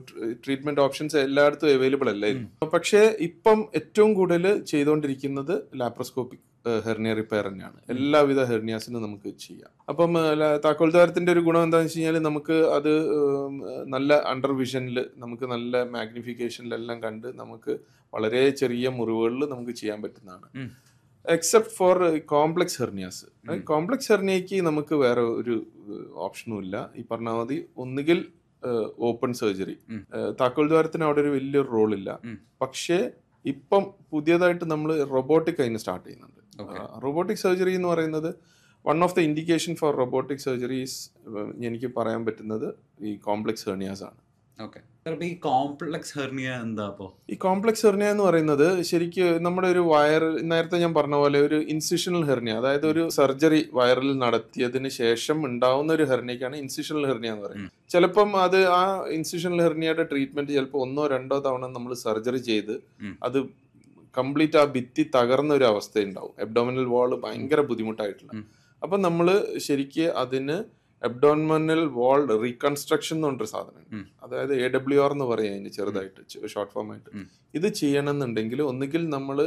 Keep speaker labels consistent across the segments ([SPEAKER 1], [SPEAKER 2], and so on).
[SPEAKER 1] Treatment options എല്ലായിടത്തും available അല്ലായിരുന്നു പക്ഷേ ഇപ്പം ഏറ്റവും കൂടുതൽ ചെയ്തുകൊണ്ടിരിക്കുന്നത് ലാപ്രോസ്കോപ്പിക് ഹെർണിയ റിപ്പയർ തന്നെയാണ് എല്ലാവിധ ഹെർണിയാസിനും നമുക്ക് ചെയ്യാം അപ്പം ഏഹ്, ല- താക്കോൽ ദ്വാരത്തിന്റെ ഒരു ഗുണം എന്താണെന്ന് വെച്ച് കഴിഞ്ഞാൽ നമുക്ക് അത് ഉം, നല്ല അണ്ടർ വിഷനിൽ നമുക്ക് നല്ല മാഗ്നിഫിക്കേഷനിലെല്ലാം കണ്ട് നമുക്ക് വളരെ ചെറിയ മുറിവുകളിൽ നമുക്ക് ചെയ്യാൻ പറ്റുന്നതാണ്
[SPEAKER 2] ഉം.
[SPEAKER 1] Except for complex hernias complex ഹെർണിയക്ക് നമുക്ക് വേറെ ഒരു ഓപ്ഷനും ഇല്ല ഈ പറഞ്ഞ മതി ഒന്നുകിൽ ഓപ്പൺ സർജറി
[SPEAKER 2] ഉം.
[SPEAKER 1] താക്കോൽ ദ്വാരത്തിന് അവിടെ ഒരു വലിയൊരു റോളില്ല
[SPEAKER 2] ഉം.
[SPEAKER 1] പക്ഷേ ഇപ്പം പുതിയതായിട്ട് നമ്മൾ റൊബോട്ടിക് അതിന് സ്റ്റാർട്ട് ചെയ്യുന്നുണ്ട്
[SPEAKER 2] Okay.
[SPEAKER 1] റൊബോട്ടിക് സർജറി എന്ന് പറയുന്നത് one of the indication for robotic surgeries എനിക്ക് പറയാൻ പറ്റുന്നത് ഈ കോംപ്ലക്സ് ഹെർണിയാസ് ആണ്
[SPEAKER 2] ഓക്കെ അപ്പൊ ഈ കോംപ്ലക്സ് ഹെർണിയ എന്താ അപ്പോ
[SPEAKER 1] ഈ കോംപ്ലക്സ് ഹെർണിയ എന്ന് പറയുന്നത് ശരിക്ക് നമ്മുടെ ഒരു വയർ നേരത്തെ ഞാൻ പറഞ്ഞ പോലെ ഒരു ഇൻസിഷണൽ ഹെർണിയ അതായത് ഒരു സർജറി വയറിൽ നടത്തിയതിന് ശേഷം ഉണ്ടാവുന്ന ഒരു ഹെർണിയക്കാണ് ഇൻസിഷണൽ ഹെർണിയ എന്ന് പറയുന്നത് ചിലപ്പം അത് ആ ഇൻസിഷണൽ ഹെർണിയയുടെ ട്രീറ്റ്മെന്റ് ചിലപ്പോൾ ഒന്നോ രണ്ടോ തവണ നമ്മൾ സർജറി ചെയ്ത്
[SPEAKER 2] ഉം.
[SPEAKER 1] അത് കംപ്ലീറ്റ് ആ ഭിത്തി തകർന്ന ഒരു അവസ്ഥ ഉണ്ടാവും എബ്ഡോമിനൽ വാള് ഭയങ്കര ബുദ്ധിമുട്ടായിട്ടുള്ള
[SPEAKER 2] ഉം.
[SPEAKER 1] അപ്പൊ നമ്മൾ ശരിക്ക് അതിന് എബ്ഡോമിനൽ വാൾ റീകൺസ്ട്രക്ഷൻ എന്ന് പറഞ്ഞൊരു സാധനം
[SPEAKER 2] ഉം.
[SPEAKER 1] അതായത് എ ഡബ്ല്യു ആർ എന്ന് പറയാം അതിന് ചെറുതായിട്ട് ഷോർട്ട് ഫോം ആയിട്ട്
[SPEAKER 2] ഉം.
[SPEAKER 1] ഇത് ചെയ്യണമെന്നുണ്ടെങ്കിൽ ഒന്നുകിൽ നമ്മൾ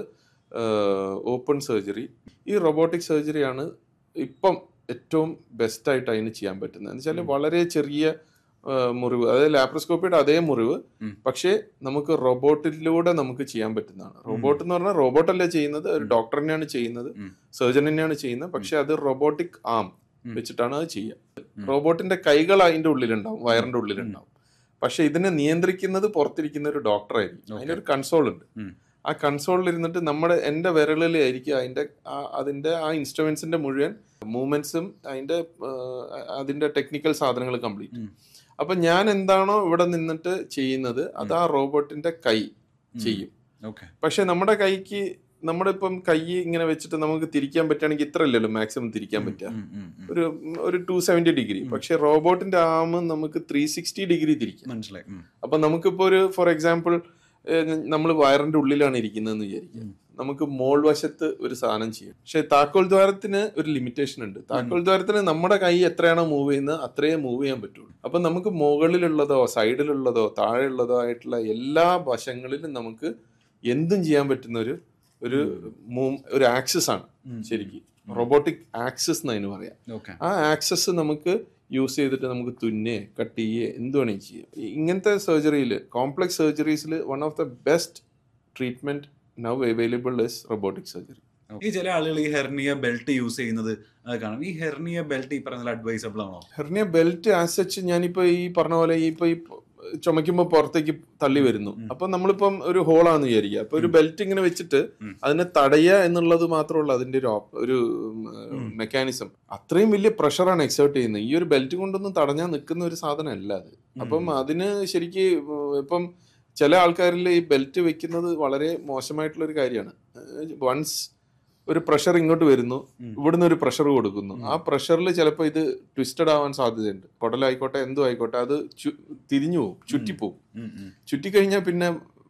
[SPEAKER 1] ഓപ്പൺ സർജറി ഈ റൊബോട്ടിക് സർജറിയാണ് ഇപ്പം ഏറ്റവും ബെസ്റ്റ് ആയിട്ട് അതിന് ചെയ്യാൻ പറ്റുന്നത് എന്ന് വെച്ചാൽ വളരെ ചെറിയ ആ, മുറിവ് അതായത് ലാപ്രോസ്കോപ്പിയുടെ അതേ മുറിവ്
[SPEAKER 2] ഉം.
[SPEAKER 1] പക്ഷേ നമുക്ക് റോബോട്ടിലൂടെ നമുക്ക് ചെയ്യാൻ പറ്റുന്നതാണ് റോബോട്ട് എന്ന് പറഞ്ഞാൽ റോബോട്ട് അല്ല ചെയ്യുന്നത് ഒരു ഡോക്ടർ തന്നെയാണ് ചെയ്യുന്നത്
[SPEAKER 2] ഉം.
[SPEAKER 1] സർജൻ തന്നെയാണ് ചെയ്യുന്നത് പക്ഷെ അത് റോബോട്ടിക് ആം
[SPEAKER 2] ഉം.
[SPEAKER 1] വെച്ചിട്ടാണ് അത് ചെയ്യുക റോബോട്ടിന്റെ കൈകൾ അതിന്റെ ഉള്ളിലുണ്ടാവും വയറിന്റെ ഉള്ളിലുണ്ടാവും പക്ഷെ ഇതിനെ നിയന്ത്രിക്കുന്നത് പുറത്തിരിക്കുന്ന ഒരു ഡോക്ടറായിരിക്കും അതിനൊരു കൺസോൾ ഉണ്ട്
[SPEAKER 2] ഉം.
[SPEAKER 1] ആ കൺസോളിൽ ഇരുന്നിട്ട് നമ്മുടെ എന്റെ വിരലിലായിരിക്കും അതിന്റെ ആ- അതിന്റെ ആ ഇൻസ്ട്രുമെന്റ്സിന്റെ മുഴുവൻ മൂവ്മെന്റ്സും അതിന്റെ ആ, അതിന്റെ ടെക്നിക്കൽ സാധനങ്ങൾ കംപ്ലീറ്റ്
[SPEAKER 2] ഉം.
[SPEAKER 1] അപ്പൊ ഞാൻ എന്താണോ ഇവിടെ നിന്നിട്ട് ചെയ്യുന്നത് അത് ആ റോബോട്ടിന്റെ കൈ ചെയ്യും
[SPEAKER 2] ഓക്കെ
[SPEAKER 1] പക്ഷെ നമ്മുടെ കൈക്ക് നമ്മുടെ ഇപ്പം കൈ ഇങ്ങനെ വെച്ചിട്ട് നമുക്ക് തിരിക്കാൻ പറ്റുകയാണെങ്കിൽ ഇത്ര അല്ലല്ലോ മാക്സിമം തിരിക്കാൻ പറ്റുക ഒരു ഒരു ടു സെവന്റി ഡിഗ്രി പക്ഷെ റോബോട്ടിന്റെ ആം നമുക്ക് ത്രീ സിക്സ്റ്റി ഡിഗ്രി തിരിക്കാം
[SPEAKER 2] മനസ്സിലായി ഉം.
[SPEAKER 1] അപ്പൊ നമുക്കിപ്പോ ഒരു ഫോർ എക്സാമ്പിൾ നമ്മൾ വയറിന്റെ ഉള്ളിലാണ് ഇരിക്കുന്നതെന്ന് വിചാരിക്കുക നമുക്ക് മോൾ വശത്ത് ഒരു സാധനം ചെയ്യും പക്ഷെ താക്കോൽ ദ്വാരത്തിന് ഒരു ലിമിറ്റേഷൻ ഉണ്ട് താക്കോൽ ദ്വാരത്തിന് നമ്മുടെ കൈ എത്രയാണോ മൂവ് ചെയ്യുന്നത് അത്രയേ മൂവ് ചെയ്യാൻ പറ്റുള്ളൂ അപ്പൊ നമുക്ക് മുകളിലുള്ളതോ സൈഡിലുള്ളതോ താഴെയുള്ളതോ ആയിട്ടുള്ള എല്ലാ വശങ്ങളിലും നമുക്ക് എന്തും ചെയ്യാൻ പറ്റുന്ന ഒരു ഒരു move- ഒരു ആക്സസ് ആണ്
[SPEAKER 2] ഉം.
[SPEAKER 1] ശരിക്കും റോബോട്ടിക് ആക്സസ് എന്ന് അതിന് പറയാം
[SPEAKER 2] ഓക്കെ
[SPEAKER 1] ആ ആക്സസ് നമുക്ക് യൂസ് ചെയ്തിട്ട് നമുക്ക് തുന്നേ കട്ട് ചെയ്യേ എന്ത് വേണമെങ്കിൽ ചെയ്യാം ഈ- ഇങ്ങനത്തെ സർജറിയിൽ കോംപ്ലക്സ് സർജറീസിൽ one of the best treatment now available is robotic surgery
[SPEAKER 2] ഈ ചില ആളുകൾ ഈ ഹെർണിയ ബെൽറ്റ് യൂസ് ചെയ്യുന്നത് അത് കാണാം ഈ ഹെർണിയ ബെൽറ്റ് ഈ പറഞ്ഞ അഡ്വൈസബിൾ ആണോ
[SPEAKER 1] ഹെർണിയ ബെൽറ്റ് ആസ് സച്ച് ഞാനിപ്പോ ഈ പറഞ്ഞ പോലെ ഈ ഇപ്പൊ ഈ ചുമക്കുമ്പോൾ പുറത്തേക്ക് തള്ളി വരുന്നു അപ്പൊ നമ്മളിപ്പം ഒരു ഹോളാന്ന് വിചാരിക്കുക അപ്പൊ ഒരു ബെൽറ്റ് ഇങ്ങനെ വെച്ചിട്ട്
[SPEAKER 2] ഉം.
[SPEAKER 1] അതിനെ തടയുക എന്നുള്ളത് മാത്രമുള്ള അതിന്റെ ഒരു op- ഒരു മെക്കാനിസം അത്രയും വലിയ പ്രഷറാണ് എക്സേർട്ട് ചെയ്യുന്നത് ഈ ഒരു ബെൽറ്റ് കൊണ്ടൊന്നും തടഞ്ഞാൽ നിൽക്കുന്ന ഒരു സാധനം അല്ല അത് അപ്പം അതിന് ശരിക്ക് ഇപ്പം ചില ആൾക്കാരിൽ ഈ ബെൽറ്റ് വെക്കുന്നത് വളരെ മോശമായിട്ടുള്ള ഒരു കാര്യമാണ് വൺസ് ഒരു പ്രഷർ ഇങ്ങോട്ട് വരുന്നു
[SPEAKER 2] ഉം.
[SPEAKER 1] ഇവിടുന്ന് ഒരു പ്രഷർ കൊടുക്കുന്നു ആ പ്രഷറിൽ ചിലപ്പോൾ ഇത് ട്വിസ്റ്റഡ് ആവാൻ സാധ്യതയുണ്ട് കുടലായിക്കോട്ടെ എന്തോ ആയിക്കോട്ടെ അത് ചു- തിരിഞ്ഞു പോകും ചുറ്റിപ്പോവും
[SPEAKER 2] ഉം, ഉം.
[SPEAKER 1] ചുറ്റിക്കഴിഞ്ഞാൽ പിന്നെ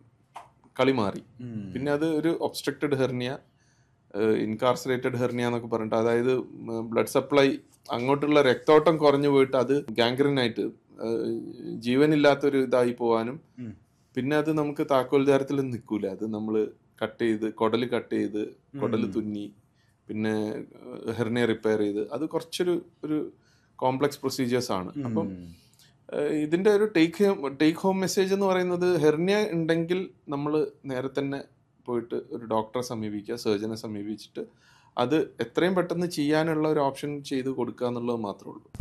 [SPEAKER 1] കളി മാറി
[SPEAKER 2] ഉം.
[SPEAKER 1] പിന്നെ അത് ഒരു ഒബ്സ്ട്രക്റ്റഡ് ഹെർണിയ ഇൻകാർസറേറ്റഡ് ഹെർണിയ എന്നൊക്കെ പറഞ്ഞിട്ട് അതായത് ബ്ലഡ് സപ്ലൈ അങ്ങോട്ടുള്ള രക്തോട്ടം കുറഞ്ഞു പോയിട്ട് അത് ഗാംഗ്രീനായിട്ട് ജീവനില്ലാത്തൊരു ഇതായി പോവാനും
[SPEAKER 2] ഉം.
[SPEAKER 1] പിന്നെ അത് നമുക്ക് താക്കോൽ ദ്വാരത്തിൽ നിൽക്കൂല അത് നമ്മൾ കട്ട് ചെയ്ത് കുടല് കട്ട് ചെയ്ത് കുടല്
[SPEAKER 2] ഉം.
[SPEAKER 1] തുന്നി പിന്നെ ഹെർണിയ റിപ്പയർ ചെയ്ത് അത് കുറച്ചൊരു ഒരു കോംപ്ലക്സ് പ്രൊസീജിയേഴ്സ് ആണ് അപ്പം
[SPEAKER 2] ഉം.
[SPEAKER 1] ഏഹ് ഇതിന്റെ ഒരു take home take home message എന്ന് പറയുന്നത് ഹെർണിയ ഉണ്ടെങ്കിൽ നമ്മൾ നേരെ തന്നെ പോയിട്ട് ഒരു ഡോക്ടറെ സമീപിക്കുക സർജനെ സമീപിച്ചിട്ട് അത് എത്രയും പെട്ടെന്ന് ചെയ്യാനുള്ള ഒരു ഓപ്ഷൻ ചെയ്ത് കൊടുക്കുക എന്നുള്ളത് മാത്രമേ ഉള്ളൂ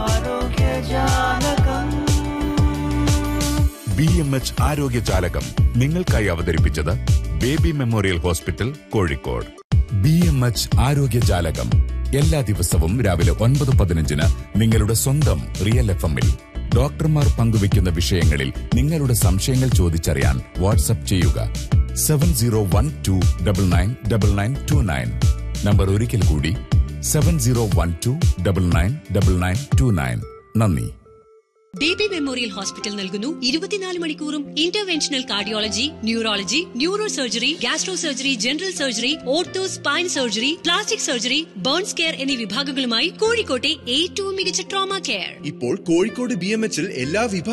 [SPEAKER 3] ബി എം എച്ച് ആരോഗ്യജാലകം നിങ്ങൾക്കായി അവതരിപ്പിച്ചത് baby memorial hospital Kozhikode B M H ആരോഗ്യജാലകം എല്ലാ ദിവസവും രാവിലെ ഒൻപത് പതിനഞ്ചിന് നിങ്ങളുടെ സ്വന്തം റിയൽ എഫ് എമ്മിൽ ഡോക്ടർമാർ പങ്കുവയ്ക്കുന്ന വിഷയങ്ങളിൽ നിങ്ങളുടെ സംശയങ്ങൾ ചോദിച്ചറിയാൻ വാട്സപ്പ് ചെയ്യുക seven zero one two double nine double nine two nine number ഒരിക്കൽ കൂടി seven zero one two double nine double nine two nine നന്ദി
[SPEAKER 4] ബേബി മെമ്മോറിയൽ ഹോസ്പിറ്റൽ നൽകുന്നു ഇരുപത്തിനാല് മണിക്കൂറും interventional cardiology neurology neuro surgery gastro surgery general surgery ortho spine surgery plastic surgery burns care എന്നീ വിഭാഗങ്ങളുമായി കോഴിക്കോട്ടെ ഏറ്റവും മികച്ച ട്രോമ കെയർ
[SPEAKER 5] ഇപ്പോൾ കോഴിക്കോട് ബി എം എച്ചിൽ എല്ലാ വിഭാഗ